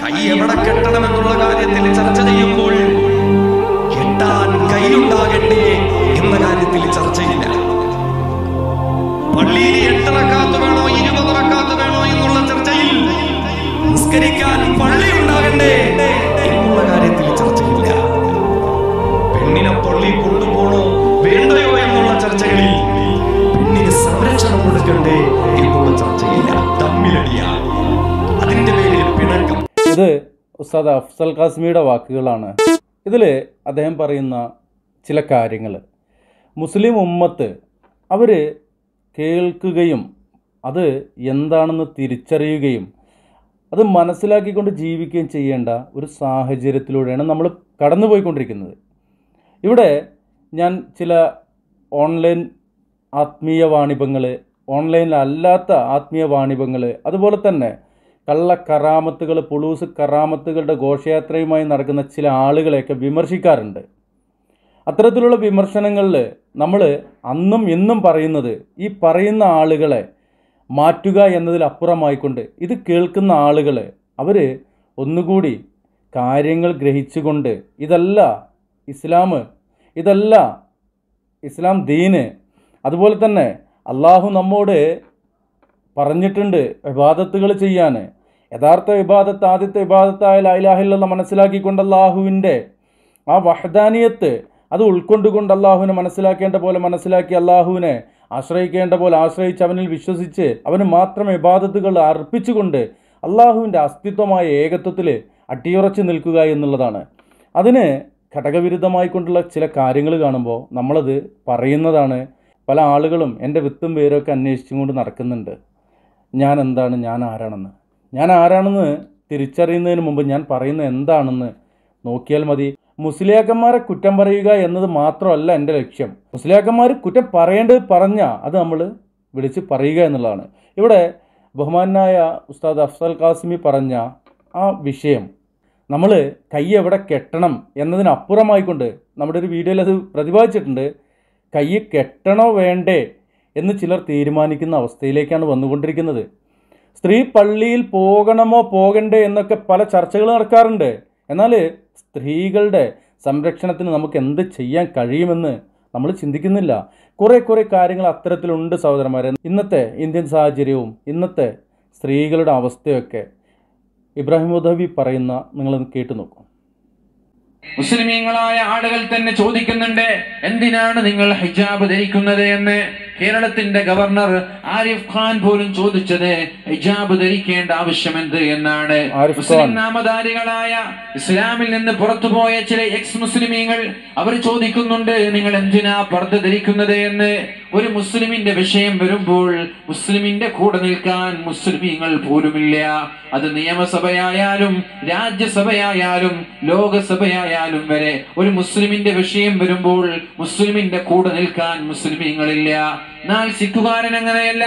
കൈ എവിടെ കെട്ടണമെന്നുള്ള കാര്യത്തിൽ ചർച്ച ചെയ്യുമ്പോൾ കെട്ടാൻ കൈയുണ്ടാകട്ടെ എന്ന കാര്യത്തിൽ ചർച്ചയില്ല പള്ളിയിൽ എട്ട് റക്കാത്ത് വേണോ ഇരുപത് റക്കാത്ത് വേണോ എന്നുള്ള ചർച്ചയിൽ നിസ്കരിക്കാൻ പള്ളി ഉണ്ടാകണ്ടേ എന്നുള്ള കാര്യത്തിൽ ചർച്ചയില്ല പെണ്ണിനെ പള്ളി കൊണ്ടുപോണോ വേണ്ടയോ എന്നുള്ള ചർച്ചകളിൽ പെണ്ണിന് സംരക്ഷണം കൊടുക്കണ്ടേ എന്നുള്ള ചർച്ചയില്ല തമ്മിലടിയാണ് അതിന്റെ പേരിൽ പിണക്കം ഇത് ഉസ്താദ് അഫ്സൽ കാസ്മിയുടെ വാക്കുകളാണ് ഇതിൽ അദ്ദേഹം പറയുന്ന ചില കാര്യങ്ങൾ മുസ്ലിം ഉമ്മത്ത് അവർ കേൾക്കുകയും അത് എന്താണെന്ന് തിരിച്ചറിയുകയും അത് മനസ്സിലാക്കിക്കൊണ്ട് ജീവിക്കുകയും ചെയ്യേണ്ട ഒരു സാഹചര്യത്തിലൂടെയാണ് നമ്മൾ കടന്നുപോയിക്കൊണ്ടിരിക്കുന്നത് ഇവിടെ ഞാൻ ചില ഓൺലൈൻ ആത്മീയ വാണിഭങ്ങൾ ഓൺലൈനിലല്ലാത്ത ആത്മീയ വാണിഭങ്ങൾ അതുപോലെ തന്നെ കള്ള കറാമത്തുകൾ പുളൂസ് കറാമത്തുകളുടെ ഘോഷയാത്രയുമായി നടക്കുന്ന ചില ആളുകളെയൊക്കെ വിമർശിക്കാറുണ്ട് അത്തരത്തിലുള്ള വിമർശനങ്ങളിൽ നമ്മൾ അന്നും എന്നും പറയുന്നത് ഈ പറയുന്ന ആളുകളെ മാറ്റുക എന്നതിലപ്പുറമായിക്കൊണ്ട് ഇത് കേൾക്കുന്ന ആളുകൾ അവർ ഒന്നുകൂടി കാര്യങ്ങൾ ഗ്രഹിച്ചുകൊണ്ട് ഇതല്ല ഇസ്ലാം ഇതല്ല ഇസ്ലാം ദീന് അതുപോലെ തന്നെ അള്ളാഹു നമ്മോട് പറഞ്ഞിട്ടുണ്ട് ഇബാദത്തുകൾ ചെയ്യാൻ യഥാർത്ഥ ഇബാദത്ത് ആദ്യത്തെ ഇബാദത്തായ ലൈലാഹില്ലെന്ന് മനസ്സിലാക്കിക്കൊണ്ട് അള്ളാഹുവിൻ്റെ ആ വഹദാനിയത്ത് അത് ഉൾക്കൊണ്ടുകൊണ്ട് അള്ളാഹുവിനെ മനസ്സിലാക്കേണ്ട പോലെ മനസ്സിലാക്കി അള്ളാഹുവിനെ ആശ്രയിക്കേണ്ട പോലെ ആശ്രയിച്ച് അവനിൽ വിശ്വസിച്ച് അവന് മാത്രം ഇബാദത്തുകൾ അർപ്പിച്ചുകൊണ്ട് അള്ളാഹുവിൻ്റെ അസ്തിത്വമായ ഏകത്വത്തിൽ അട്ടിയുറച്ച് നിൽക്കുക എന്നുള്ളതാണ് അതിന് ഘടകവിരുദ്ധമായിക്കൊണ്ടുള്ള ചില കാര്യങ്ങൾ കാണുമ്പോൾ നമ്മളത് പറയുന്നതാണ് പല ആളുകളും എൻ്റെ വിത്തും പേരൊക്കെ അന്വേഷിച്ചും കൊണ്ട് നടക്കുന്നുണ്ട് ഞാൻ എന്താണ് ഞാൻ ആരാണെന്ന് ഞാൻ ആരാണെന്ന് തിരിച്ചറിയുന്നതിന് മുമ്പ് ഞാൻ പറയുന്ന എന്താണെന്ന് നോക്കിയാൽ മതി മുസ്ലിയാക്കന്മാരെ കുറ്റം പറയുക എന്നത് മാത്രമല്ല എൻ്റെ ലക്ഷ്യം മുസ്ലിയാക്കന്മാർ കുറ്റം പറയേണ്ടത് പറഞ്ഞാൽ അത് നമ്മൾ വിളിച്ച് പറയുക എന്നുള്ളതാണ് ഇവിടെ ബഹുമാനായ ഉസ്താദ് അഫ്സൽ കാസിമി പറഞ്ഞ ആ വിഷയം നമ്മൾ കൈ എവിടെ കെട്ടണം എന്നതിനപ്പുറമായിക്കൊണ്ട് നമ്മുടെ ഒരു വീഡിയോയിൽ അത് പ്രതിപാദിച്ചിട്ടുണ്ട് കൈ കെട്ടണോ വേണ്ടേ എന്ന് ചിലർ തീരുമാനിക്കുന്ന അവസ്ഥയിലേക്കാണ് വന്നുകൊണ്ടിരിക്കുന്നത് സ്ത്രീ പള്ളിയിൽ പോകണമോ പോകണ്ടേ എന്നൊക്കെ പല ചർച്ചകൾ നടക്കാറുണ്ട് എന്നാൽ സ്ത്രീകളുടെ സംരക്ഷണത്തിന് നമുക്ക് എന്ത് ചെയ്യാൻ കഴിയുമെന്ന് നമ്മൾ ചിന്തിക്കുന്നില്ല കുറേ കുറേ കാര്യങ്ങൾ അത്തരത്തിലുണ്ട് സഹോദരന്മാരെ ഇന്നത്തെ ഇന്ത്യൻ സാഹചര്യവും ഇന്നത്തെ സ്ത്രീകളുടെ അവസ്ഥയൊക്കെ ഇബ്രാഹിം ഉദവി പറയുന്ന നിങ്ങളൊന്ന് കേട്ടു നോക്കൂ മുസ്ലിമീങ്ങളായ ആളുകൾ തന്നെ ചോദിക്കുന്നുണ്ട് എന്തിനാണ് നിങ്ങൾ ഹിജാബ് ധരിക്കുന്നത് എന്ന് കേരളത്തിന്റെ ഗവർണർ ആരിഫ് ഖാൻ പോലും ചോദിച്ചത് ഹിജാബ് ധരിക്കേണ്ട ആവശ്യം എന്ത് എന്നാണ് ആരിഫ് മുസ്ലിം ഖാൻ. നാമധാരികളായ ഇസ്ലാമിൽ നിന്ന് പുറത്തുപോയ ചില എക്സ് മുസ്ലിമീങ്ങൾ അവർ ചോദിക്കുന്നുണ്ട് നിങ്ങൾ എന്തിനാ പർദ്ദ ധരിക്കുന്നത് എന്ന് ഒരു മുസ്ലിമിന്റെ വിഷയം വരുമ്പോൾ മുസ്ലിമിന്റെ കൂടെ നിൽക്കാൻ മുസ്ലിമീങ്ങൾ പോലുമില്ല അത് നിയമസഭയായാലും രാജ്യസഭയായാലും ലോകസഭയായാലും വരെ ഒരു മുസ്ലിമിന്റെ വിഷയം വരുമ്പോൾ മുസ്ലിമിന്റെ കൂടെ നിൽക്കാൻ മുസ്ലിമീങ്ങളില്ല എന്നാൽ സിഖുകാരൻ അങ്ങനെയല്ല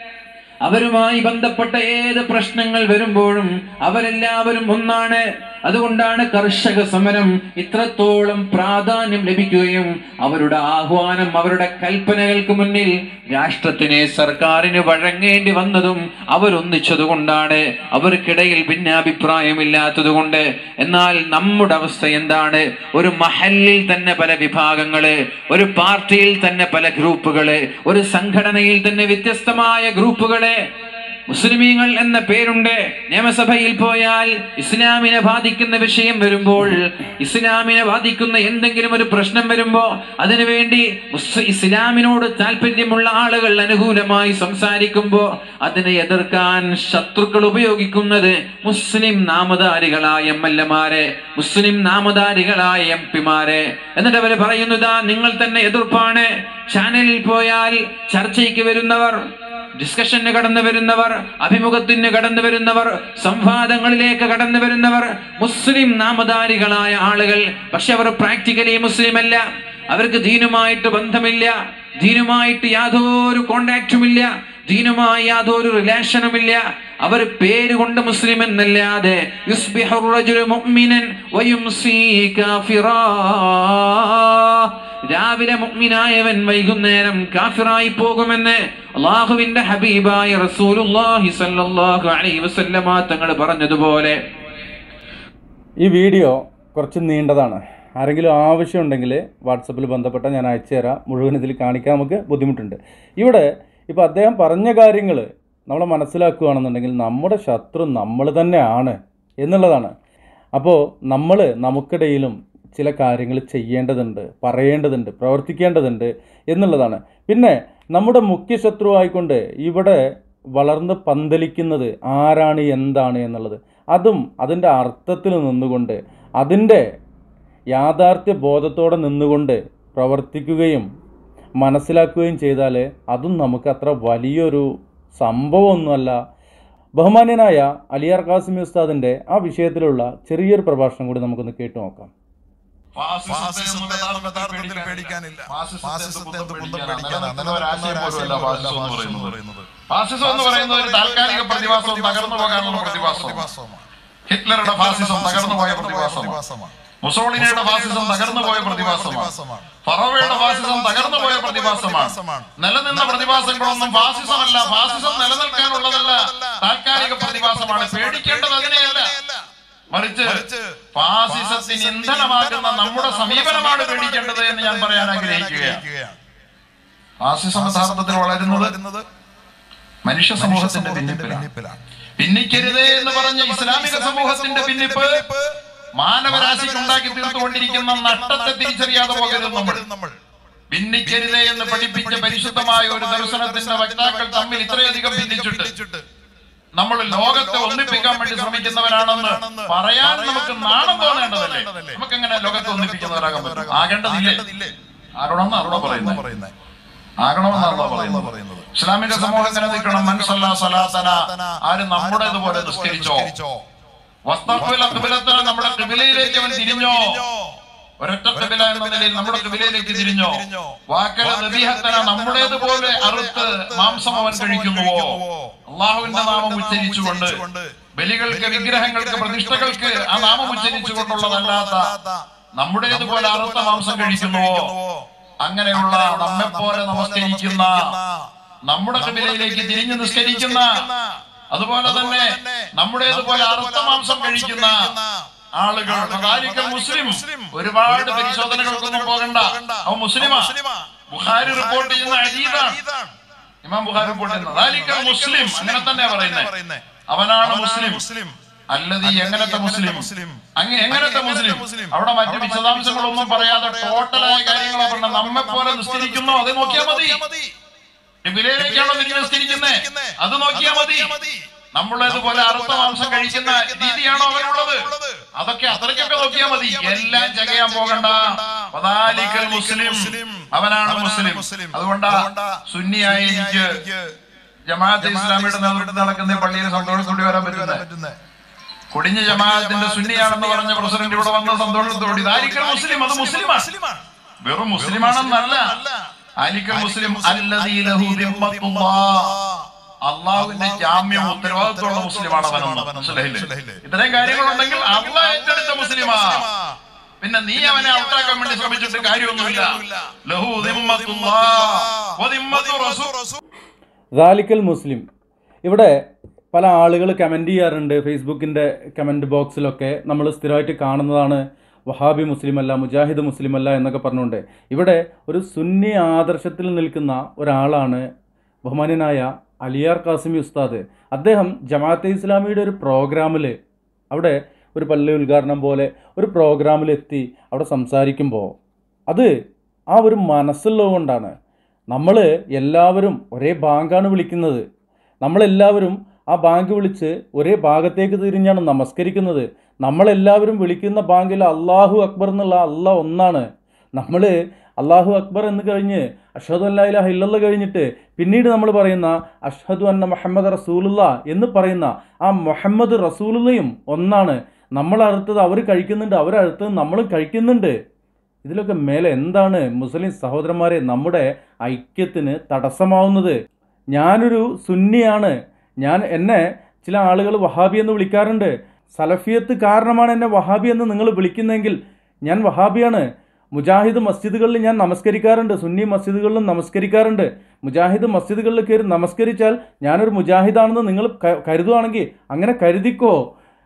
അവരുമായി ബന്ധപ്പെട്ട ഏത് പ്രശ്നങ്ങൾ വരുമ്പോഴും അവരെല്ലാവരും ഒന്നാണ് അതുകൊണ്ടാണ് കർഷക സമരം ഇത്രത്തോളം പ്രാധാന്യം ലഭിക്കുകയും അവരുടെ ആഹ്വാനം അവരുടെ കൽപ്പനകൾക്ക് മുന്നിൽ രാഷ്ട്രത്തിനെ സർക്കാരിന് വഴങ്ങേണ്ടി വന്നതും അവരൊന്നിച്ചതുകൊണ്ടാണ് അവർക്കിടയിൽ ഭിന്നാഭിപ്രായമില്ലാത്തതുകൊണ്ട് എന്നാൽ നമ്മുടെ അവസ്ഥ എന്താണ് ഒരു മഹലിൽ തന്നെ പല വിഭാഗങ്ങള് ഒരു പാർട്ടിയിൽ തന്നെ പല ഗ്രൂപ്പുകള് ഒരു സംഘടനയിൽ തന്നെ വ്യത്യസ്തമായ ഗ്രൂപ്പുകള് മുസ്ലിമീങ്ങൾ എന്ന പേരുണ്ട് നിയമസഭയിൽ പോയാൽ ഇസ്ലാമിനെ ബാധിക്കുന്ന വിഷയം വരുമ്പോൾ ഇസ്ലാമിനെ ബാധിക്കുന്ന എന്തെങ്കിലും ഒരു പ്രശ്നം വരുമ്പോ അതിനുവേണ്ടി മുസ് ഇസ്ലാമിനോട് താല്പര്യമുള്ള ആളുകൾ അനുകൂലമായി സംസാരിക്കുമ്പോ അതിനെ എതിർക്കാൻ ശത്രുക്കൾ ഉപയോഗിക്കുന്നത് മുസ്ലിം നാമധാരികളായ എം എൽ എമാരെ മുസ്ലിം നാമധാരികളായ എം പിമാരെ എന്നിട്ട് അവർ പറയുന്നതാ നിങ്ങൾ തന്നെ എതിർപ്പാണ് ചാനലിൽ പോയാൽ ചർച്ചയ്ക്ക് വരുന്നവർ ഡിസ്കഷന് കടന്നു വരുന്നവർ അഭിമുഖത്തിന് കടന്നു വരുന്നവർ സംവാദങ്ങളിലേക്ക് കടന്നു വരുന്നവർ മുസ്ലിം നാമധാരികളായ ആളുകൾ പക്ഷെ അവർ പ്രാക്ടിക്കലി മുസ്ലിം അല്ല അവർക്ക് ദീനുമായിട്ട് ബന്ധമില്ല ദീനുമായിട്ട് യാതൊരു കോണ്ടാക്റ്റുമില്ല ദീനുമായി യാതൊരു റിലേഷനുമില്ല അവർ പേര് കൊണ്ട് മുസ്ലിം എന്നല്ലാതെ യുസ്ബിഹു റജുലു മുഅ്മിനൻ വയുംസീ കാഫിറാ രാവിലെ മുഅ്മിനായവൻ വൈകുന്നേരം കാഫിറായി പോകുമെന്ന് അള്ളാഹുവിന്റെ ഹബീബായ റസൂലുള്ളാഹി സ്വല്ലല്ലാഹു അലൈഹി വസല്ലമ തങ്ങൾ പറഞ്ഞതുപോലെ ഈ വീഡിയോ കുറച്ച് നീണ്ടതാണ് ആരെങ്കിലും ആവശ്യമുണ്ടെങ്കിൽ വാട്സപ്പിൽ ബന്ധപ്പെട്ടാൽ ഞാൻ അയച്ചു തരാം മുഴുവൻ ഇതിൽ കാണിക്കാൻ നമുക്ക് ബുദ്ധിമുട്ടുണ്ട് ഇവിടെ ഇപ്പോൾ അദ്ദേഹം പറഞ്ഞ കാര്യങ്ങൾ നമ്മൾ മനസ്സിലാക്കുകയാണെന്നുണ്ടെങ്കിൽ നമ്മുടെ ശത്രു നമ്മൾ തന്നെയാണ് എന്നുള്ളതാണ് അപ്പോൾ നമ്മൾ നമുക്കിടയിലും ചില കാര്യങ്ങൾ ചെയ്യേണ്ടതുണ്ട് പറയേണ്ടതുണ്ട് പ്രവർത്തിക്കേണ്ടതുണ്ട് എന്നുള്ളതാണ് പിന്നെ നമ്മുടെ മുഖ്യ ശത്രുവായിക്കൊണ്ട് ഇവിടെ വളർന്ന് പന്തലിക്കുന്നത് ആരാണ് എന്താണ് എന്നുള്ളത് അതും അതിൻ്റെ അർത്ഥത്തിൽ നിന്നുകൊണ്ട് അതിൻ്റെ യാഥാർത്ഥ്യ ബോധത്തോടെ നിന്നുകൊണ്ട് പ്രവർത്തിക്കുകയും മനസ്സിലാക്കുകയും ചെയ്താൽ അതും നമുക്ക് അത്ര വലിയൊരു സംഭവമൊന്നുമല്ല ബഹുമാന്യനായ അലിയാർ കാസിമി ഉസ്താദിൻ്റെ ആ വിഷയത്തിലുള്ള ചെറിയൊരു പ്രഭാഷണം കൂടി നമുക്കൊന്ന് കേട്ടു നോക്കാം ഫാസിസത്തെ എന്നുള്ള യഥാർത്ഥത്തിൽ പേടിക്കാനില്ല ഫാസിസത്തെ എന്ത് കുന്തം പേടിക്കാനാ നിലനിൽക്കുന്ന നിലനിൽക്കുന്ന ഒരാശയം ഒരാശയം പോലുമല്ല പോലുമല്ല ഫാസിസം ഫാസിസം എന്ന് പറയുന്നത് ഫാസിസം എന്ന് പറയുന്നത് ഒരു താൽക്കാലിക പ്രതിഭാസവും തകർന്നു പോകാനുള്ള പ്രതിഭാസവും പ്രതിഭാസമാണ് ഹിറ്റ്ലറുടെ ഫാസിസം തകർന്നു പോയ പ്രതിഭാസമാണ് പ്രതിഭാസമാണ് മുസോളിനിയുടെ ഫാസിസം തകർന്നു പോയ പ്രതിഭാസമാണ് ഫറോവയുടെ ഫാസിസം തകർന്നു പോയ പ്രതിഭാസമാണ് നിലനിന്ന പ്രതിഭാസങ്ങളൊന്നും ഫാസിസമല്ല ഫാസിസം നിലനിൽക്കാനുള്ളതല്ല താൽക്കാലിക പ്രതിഭാസമാണ് പേടിക്കേണ്ടത് അതിനെയല്ല മറിച്ച് ഫാസിസത്തിന് ഇന്ധനമാകുന്ന നമ്മുടെ സമീപനമാണ് പേടിക്കേണ്ടത് എന്ന് ഞാൻ പറയാൻ ആഗ്രഹിക്കുകയാണ് ഫാസിസം യഥാർത്ഥത്തിൽ വളരുന്നത് മനുഷ്യ സമൂഹത്തിന്റെ ഭിന്നിപ്പിലാണ് ഭിന്നിക്കരുതേ എന്ന് പറഞ്ഞ ഇസ്ലാമിക സമൂഹത്തിന്റെ ഭിന്നിപ്പ് മാനവരാശിക്ക് ഉണ്ടാക്കി തീർത്തുകൊണ്ടിരിക്കുന്ന നഷ്ടത്തെ തിരിച്ചറിയാതെ പോകരുത് നമ്മൾ നമ്മൾ ഭിന്നിക്കരുതേ എന്ന് പഠിപ്പിച്ച പരിശുദ്ധമായ ഒരു ദർശനത്തിന്റെ വക്താക്കൾ തമ്മിൽ ഇത്രയധികം ഭിന്നിച്ചിട്ട് നമ്മൾ ലോകത്തെ ഒന്നിപ്പിക്കാൻ വേണ്ടി ശ്രമിക്കുന്നവരാണെന്ന് പറയാൻ നമുക്ക് നാണം തോന്നേണ്ടതല്ലേ നമുക്ക് എങ്ങനെ ലോകത്തെ ഒന്നിപ്പിക്കുന്നവരാകാൻ പറ്റും ആകേണ്ടതില്ലേ ആരോടാണ് അവിടെ പറയുന്നത് പറയുന്നത് ആകണമെന്നാണല്ലോ പറയുന്നത് ഇസ്ലാമിക സമൂഹം നിലനിൽക്കണം മനസ്സല്ല സലാത്തന ആര് നമ്മുടേതുപോലെ നിസ്കരിച്ചോ വസ്തഖ്ബില ഖിബലത്തന നമ്മുടെ ഖിബിലയിലേക്ക് അവൻ തിരിഞ്ഞോ ഒരൊറ്റ ഖിബില എന്ന നിലയിൽ നമ്മുടെ ഖിബിലയിലേക്ക് തിരിഞ്ഞോ വാക്കല നബിഹത്തന നമ്മുടേതുപോലെ അറുത്ത് മാംസം അവൻ കഴിക്കുന്നുവോ അള്ളാഹുവിന്റെ നാമം ഉച്ചരിച്ചുകൊണ്ട് ബലികൾക്ക് വിഗ്രഹങ്ങൾക്ക് പ്രതിഷ്ഠകൾക്ക് ആ നാമം ഉച്ചരിച്ചുകൊണ്ടുള്ളതല്ലാത്ത നമ്മുടേതുപോലെ അറുത്ത മാംസം കഴിക്കുന്നുവോ അങ്ങനെയുള്ള നമ്മെ പോലെ നമസ്കരിക്കുന്ന നമ്മുടെ കബിലയിലേക്ക് തിരിഞ്ഞു നിസ്കരിക്കുന്ന അതുപോലെ തന്നെ നമ്മുടേതുപോലെ അർത്ഥ മാംസം കഴിക്കുന്ന ആളുകൾ അതായിരിക്കും മുസ്ലിം ഒരുപാട് പരിശോധനകൾക്കൊന്നും പോകണ്ട അവ മുസ്ലിമാ ബുഖാരി റിപ്പോർട്ട് ചെയ്യുന്ന അജീതാണ് ഇമാം ബുഖാരി റിപ്പോർട്ട് ചെയ്യുന്നത് അതായിരിക്കും മുസ്ലിം അങ്ങനെ തന്നെ പറയുന്നത് അവനാണ് മുസ്ലിം അല്ലത് എങ്ങനത്തെ മുസ്ലിം അങ്ങ് എങ്ങനത്തെ മുസ്ലിം അവിടെ മറ്റു വിശദാംശങ്ങളൊന്നും പറയാതെ ടോട്ടലായ കാര്യങ്ങളാ പറഞ്ഞ നമ്മെ പോലെ നിസ്കരിക്കുന്നോ അത് നോക്കിയാൽ മതി ബിലയിലേക്കാണോ തിരിഞ്ഞ് നിസ്കരിക്കുന്നേ അത് നോക്കിയാൽ മതി നമ്മളേതുപോലെ അറുത്ത മാംസം കഴിക്കുന്ന രീതിയാണോ അവനുള്ളത് അതൊക്കെ അത്രയ്ക്കൊക്കെ നോക്കിയാൽ മതി എല്ലാം ചകയാൻ പോകണ്ട വദാലിക്കൽ മുസ്ലിം അവനാണ് മുസ്ലിം അതുകൊണ്ടാ സുന്നിയായി എനിക്ക് ജമാഅത്തെ ഇസ്ലാമിയുടെ നേതൃത്വത്തിൽ നടക്കുന്ന ഈ പള്ളിയിൽ സന്തോഷത്തോടെ വരാൻ പറ്റുന്നത് കൊടിഞ്ഞ ജമാഅത്തിന്റെ സുന്നിയാണെന്ന് പറഞ്ഞ പ്രസിഡന്റ് ഇവിടെ വന്ന സന്തോഷത്തോടെ ആലിക്കൽ മുസ്ലിം അത് മുസ്ലിമാണ് വെറും മുസ്ലിമാണെന്നല്ല ആലിക്കൽ മുസ്ലിം അല്ലദീ ലഹു ദിമ്മത്തുല്ലാഹ്. അള്ളാഹുവിന്റെ ജാമ്യം ഉത്തരവാദിത്തമുള്ള മുസ്ലിമാണ് അവനെന്ന് മനസ്സിലായില്ലേ ഇത്രയും കാര്യങ്ങളുണ്ടെങ്കിൽ അള്ളാഹ് ഏറ്റെടുത്ത മുസ്ലിമാ പിന്നെ നീ അവനെ ഔട്ടാക്കാൻ വേണ്ടി ശ്രമിച്ചിട്ട് കാര്യമൊന്നുമില്ല ലഹു ദിമ്മത്തുല്ലാഹ് വ ദിമ്മത്തു റസൂൽ ദാലിക്കൽ മുസ്ലിം ഇവിടെ പല ആളുകൾ കമൻറ്റ് ചെയ്യാറുണ്ട് ഫേസ്ബുക്കിൻ്റെ കമൻറ്റ് ബോക്സിലൊക്കെ നമ്മൾ സ്ഥിരമായിട്ട് കാണുന്നതാണ് വഹാബി മുസ്ലിം അല്ല മുജാഹിദ് മുസ്ലിം അല്ല എന്നൊക്കെ പറഞ്ഞുകൊണ്ട് ഇവിടെ ഒരു സുന്നി ആദർശത്തിൽ നിൽക്കുന്ന ഒരാളാണ് ബഹുമാന്യനായ അലിയാർ കാസിമി ഉസ്താദ് അദ്ദേഹം ജമാഅത്തെ ഇസ്ലാമിയുടെ ഒരു പ്രോഗ്രാമിൽ അവിടെ ഒരു പള്ളി ഉദ്ഘാടനം പോലെ ഒരു പ്രോഗ്രാമിലെത്തി അവിടെ സംസാരിക്കുമ്പോൾ അത് ആ ഒരു മനസ്സുള്ളത് നമ്മൾ എല്ലാവരും ഒരേ ബാങ്കാണ് വിളിക്കുന്നത് നമ്മളെല്ലാവരും ആ ബാങ്ക് വിളിച്ച് ഒരേ ഭാഗത്തേക്ക് തിരിഞ്ഞാണ് നമസ്കരിക്കുന്നത് നമ്മളെല്ലാവരും വിളിക്കുന്ന ബാങ്കിൽ അള്ളാഹു അക്ബർ എന്നുള്ള അള്ളാഹ് ഒന്നാണ് നമ്മൾ അള്ളാഹു അക്ബർ എന്ന് കഴിഞ്ഞ് അഷ്ഹദു അല്ലാ ഇലാഹ ഇല്ലല്ല കഴിഞ്ഞിട്ട് പിന്നീട് നമ്മൾ പറയുന്ന അഷ്ഹദു അന്ന മുഹമ്മദ് റസൂലുള്ള എന്ന് പറയുന്ന ആ മുഹമ്മദ് റസൂലുള്ളയും ഒന്നാണ് നമ്മൾ അറുത്തത് അവർ കഴിക്കുന്നുണ്ട് അവരറുത്തത് നമ്മളും കഴിക്കുന്നുണ്ട് ഇതിലൊക്കെ മേലെ എന്താണ് മുസ്ലിം സഹോദരന്മാരെ നമ്മുടെ ഐക്യത്തിന് തടസ്സമാവുന്നത് ഞാനൊരു സുന്നിയാണ് ഞാൻ എന്നെ ചില ആളുകൾ വഹാബി എന്ന് വിളിക്കാറുണ്ട് സലഫിയത്ത് കാരണമാണ് എന്നെ വഹാബി എന്ന് നിങ്ങൾ വിളിക്കുന്നതെങ്കിൽ ഞാൻ വഹാബിയാണ് മുജാഹിദ് മസ്ജിദുകളിൽ ഞാൻ നമസ്കരിക്കാറുണ്ട് സുന്നി മസ്ജിദുകളിലും നമസ്കരിക്കാറുണ്ട് മുജാഹിദ് മസ്ജിദുകളിൽ കയറി നമസ്കരിച്ചാൽ ഞാനൊരു മുജാഹിദാണെന്ന് നിങ്ങൾ ക- കരുതുവാണെങ്കിൽ അങ്ങനെ കരുതിക്കോ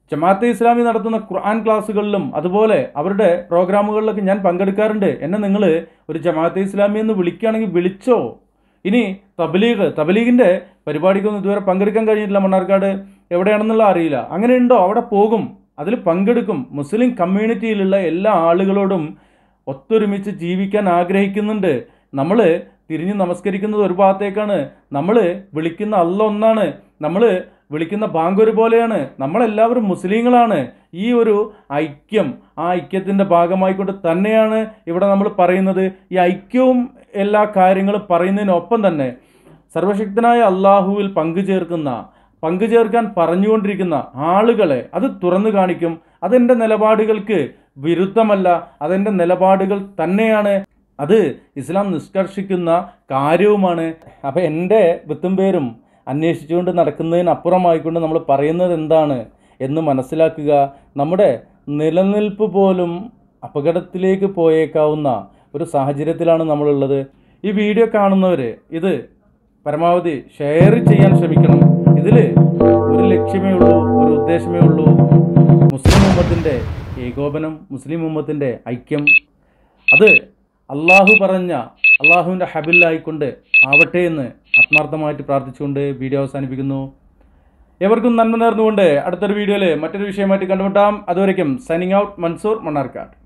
ജമാഅത്തെ ഇസ്ലാമി നടത്തുന്ന ഖുർആൻ ക്ലാസ്സുകളിലും അതുപോലെ അവരുടെ പ്രോഗ്രാമുകളിലൊക്കെ ഞാൻ പങ്കെടുക്കാറുണ്ട് എന്നെ നിങ്ങൾ ഒരു ജമാഅത്തെ ഇസ്ലാമി എന്ന് വിളിക്കുകയാണെങ്കിൽ വിളിച്ചോ ഇനി തബലീഗ് തബലീഗിൻ്റെ പരിപാടിക്കൊന്നും ഇതുവരെ പങ്കെടുക്കാൻ കഴിഞ്ഞിട്ടില്ല മണ്ണാർക്കാട് എവിടെയാണെന്നുള്ള അറിയില്ല അങ്ങനെ ഉണ്ടോ അവിടെ പോകും അതിൽ പങ്കെടുക്കും മുസ്ലിം കമ്മ്യൂണിറ്റിയിലുള്ള എല്ലാ ആളുകളോടും ഒത്തൊരുമിച്ച് ജീവിക്കാൻ ആഗ്രഹിക്കുന്നുണ്ട് നമ്മൾ തിരിഞ്ഞ് നമസ്കരിക്കുന്നത് ഒരു ഭാഗത്തേക്കാണ് നമ്മൾ വിളിക്കുന്ന അല്ല ഒന്നാണ് നമ്മൾ വിളിക്കുന്ന ബാങ്ക് ഒരു പോലെയാണ് നമ്മളെല്ലാവരും മുസ്ലിങ്ങളാണ് ഈ ഒരു ഐക്യം ആ ഐക്യത്തിൻ്റെ ഭാഗമായിക്കൊണ്ട് തന്നെയാണ് ഇവിടെ നമ്മൾ പറയുന്നത് ഈ ഐക്യവും എല്ലാ കാര്യങ്ങളും പറയുന്നതിനൊപ്പം തന്നെ സർവശക്തനായ അള്ളാഹുവിൽ പങ്കുചേർക്കുന്ന പങ്കുചേർക്കാൻ പറഞ്ഞുകൊണ്ടിരിക്കുന്ന ആളുകളെ അത് തുറന്നു കാണിക്കും അതെൻ്റെ നിലപാടുകൾക്ക് വിരുദ്ധമല്ല അതെൻ്റെ നിലപാടുകൾ തന്നെയാണ് അത് ഇസ്ലാം നിഷ്കർഷിക്കുന്ന കാര്യവുമാണ് അപ്പം എൻ്റെ വിത്തും പേരും അന്വേഷിച്ചുകൊണ്ട് നടക്കുന്നതിനപ്പുറമായിക്കൊണ്ട് നമ്മൾ പറയുന്നത് എന്താണ് എന്ന് മനസ്സിലാക്കുക നമ്മുടെ നിലനിൽപ്പ് പോലും അപകടത്തിലേക്ക് പോയേക്കാവുന്ന ഒരു സാഹചര്യത്തിലാണ് നമ്മളുള്ളത് ഈ വീഡിയോ കാണുന്നവർ ഇത് പരമാവധി ഷെയർ ചെയ്യാൻ ശ്രമിക്കണം ഇതിൽ ഒരു ലക്ഷ്യമേ ഉള്ളൂ ഒരു ഉദ്ദേശമേ ഉള്ളൂ മുസ്ലിം ഉമ്മത്തിൻ്റെ ഏകോപനം മുസ്ലിം ഉമ്മത്തിൻ്റെ ഐക്യം അത് അള്ളാഹു പറഞ്ഞ അള്ളാഹുവിൻ്റെ ഹബില്ലായിക്കൊണ്ട് ആവട്ടെ എന്ന് ആത്മാർത്ഥമായിട്ട് പ്രാർത്ഥിച്ചുകൊണ്ട് വീഡിയോ അവസാനിപ്പിക്കുന്നു എവർക്കും നന്മ നേർന്നുകൊണ്ട് അടുത്തൊരു വീഡിയോയിൽ മറ്റൊരു വിഷയമായിട്ട് കണ്ടുമുട്ടാം അതുവരയ്ക്കും സൈനിങ് ഔട്ട് മൻസൂർ മണ്ണാർക്കാട്